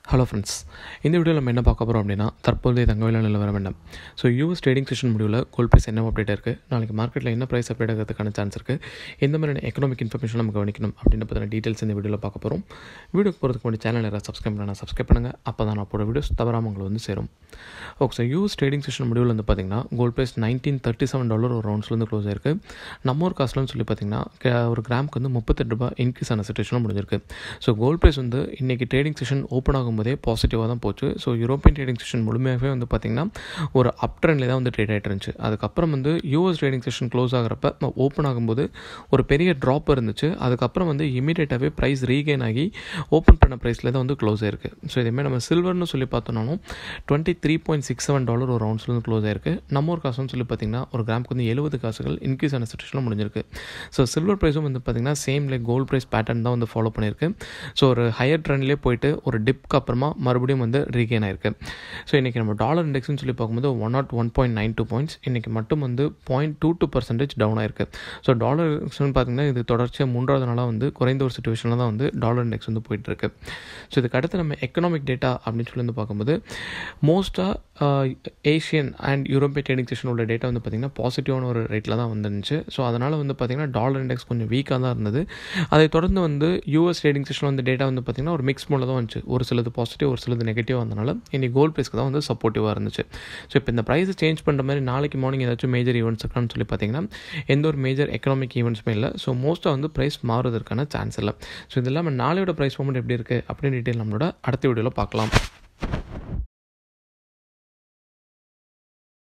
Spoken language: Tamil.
ஹலோ ஃப்ரெண்ட்ஸ் இந்த வீடியோவில் நம்ம என்ன பார்க்க போகிறோம் அப்படின்னா தற்போதைய தங்க விலை நிலவரம் என்ன ஸோ யூஎஸ் ட்ரேடிங் செஷன் முடிவில் கோல்ட் ப்ரைஸ் என்ன அப்டேட் இருக்குது நாளைக்கு மார்க்கெட்டில் என்ன ப்ரைஸ் அப்டேட் ஆகிறதுக்கான சான்ஸ் இருக்குது எந்த மாதிரியான எக்கனாமிக் இன்ஃபர்மேஷன் நம்ம கவனிக்கணும் அப்படின்னு பற்றின டீட்டெயில்ஸ் இந்த வீடியோவில் பார்க்க போகிறோம் வீடியோக்கு போகிறதுக்கு முன்னாடி சேனல் யாராவது சப்ஸ்கிரைப் பண்ணா சப்ஸ்கிரைப் பண்ணுங்கள் அப்போ தான் நான் போட வீடியோஸ் தவறாமல் உங்களை வந்து சேரும் okay sir US trading session முடிவில் வந்து பார்த்தீங்கன்னா gold price nineteen thirty seven dollar ஒரு ரவுண்ட்ஸ்லேருந்து க்ளோஸ் ஆயிருக்கு நம்ம ஒரு காசுலன்னு சொல்லி பார்த்தீங்கன்னா க- ஒரு கிராமுக்கு வந்து முப்பத்தெட்டு ரூபாய் இன்க்ரீஸ் ஆன சுச்சுவேஷனும் முடிஞ்சிருக்கு ஸோ கோல்ட் ப்ரைஸ் வந்து இன்றைக்கி ட்ரேடிங் செஷன் ஓப்பன் ஆகும்போதே பாசிட்டிவாக தான் போச்சு ஸோ யூரோப்பியன் ட்ரேடிங் செஷன் முழுமையாகவே வந்து பார்த்திங்கன்னா ஒரு அப் ட்ரெண்ட்லேயே தான் வந்து ட்ரேட் ஆகிட்டு இருந்துச்சு அதுக்கப்புறம் வந்து யூஎஸ் ட்ரேடிங் செஷன் க்ளோஸ் ஆகிறப்ப ஓப்பன் ஆகும்போது ஒரு பெரிய ட்ராப் இருந்துச்சு அதுக்கப்புறம் வந்து இமீடியட்டாகவே ப்ரைஸ் ரீகெயின் ஆகி ஓப்பன் பண்ண ப்ரைஸில் தான் வந்து க்ளோஸ் ஆயிருக்கு ஸோ இதேமாதிரி நம்ம சில்வர்னு சொல்லி பார்த்தோம்னாலும் twenty three point six seven dollar ஒரு ரவுண்ட்ஸ்லேருந்து க்ளோஸ் ஆயிருக்கு நம்ம ஒரு காசுன்னு சொல்லி பார்த்தீங்கன்னா ஒரு கிராமுக்கு வந்து எழுபது காசுகள் இன்க்ரீஸ் ஆன சுச்சுவேஷனில் முடிஞ்சிருக்கு ஸோ சில்வர் ப்ரைஸும் வந்து பார்த்திங்கன்னா same like gold price pattern தான் வந்து ஃபாலோ பண்ணியிருக்கு ஸோ ஒரு ஹையர் ட்ரெண்ட்லேயே போயிட்டு ஒரு டிப்க்கு அப்புறமா மறுபடியும் வந்து ரீகெயின் ஆயிருக்கு ஸோ இன்றைக்கி நம்ம டாலர் இண்டெக்ஸ்னு சொல்லி பார்க்கும்போது one naught one point nine two points இன்றைக்கி மட்டும் வந்து point two two percentage down ஆயிருக்கு ஸோ டாலர் இண்டெக்ஸ்னு பார்த்தீங்கன்னா இது தொடர்ச்சியாக மூன்றாவது நாளாக வந்து குறைந்த ஒரு சுச்சுவேஷனில் தான் வந்து டாலர் இண்டெக்ஸ் வந்து போயிட்டுருக்கு ஸோ இதுக்கு அடுத்து நம்ம எக்கனாமிக் டேட்டா அப்படின்னு சொல்லி வந்து பார்க்கும்போது மோஸ்ட்டாக ஏஷியன் அண்ட் யூரோப்பிய ட்ரேடிங் செஷனோட டேட்டா வந்து பார்த்திங்கன்னா பாசிட்டிவான ஒரு ரேட்டில் தான் வந்துருந்துச்சு ஸோ அதனால் வந்து பார்த்திங்கன்னா டாலர் இண்டெக்ஸ் கொஞ்சம் வீக்காக தான் இருந்தது அதை தொடர்ந்து வந்து யூஎஸ் ட்ரேடிங் செஷன் வந்து டேட்டா வந்து பார்த்திங்கன்னா ஒரு மிக்ஸ் மோடில் தான் வந்துச்சு ஒரு சிலது பாசிட்டிவ் ஒரு சிலது நெகட்டிவ் வந்தனால இன்னைக்கு கோல்ட் ப்ரைஸ்க்கு தான் வந்து சப்போர்ட்டிவாக இருந்துச்சு ஸோ இப்போ இந்த ப்ரைஸை சேஞ்ச் பண்ணுற மாதிரி நாளைக்கு மார்னிங் ஏதாச்சும் மேஜர் ஈவெண்ட்ஸ் இருக்கான்னு சொல்லி பார்த்தீங்கன்னா எந்த ஒரு மேஜர் எக்கனாமிக் ஈவெண்ட்ஸுமே இல்லை ஸோ மோஸ்ட்டாக வந்து ப்ரைஸ் மாறுவதற்கான சான்ஸ் இல்லை ஸோ இது இல்லாமல் நாளையோட ப்ரைஸ் மூமெண்ட் எப்படி இருக்குது அப்படின்னு டீட்டெயில் நம்மளோட அடுத்த வீடியோவில் பார்க்கலாம்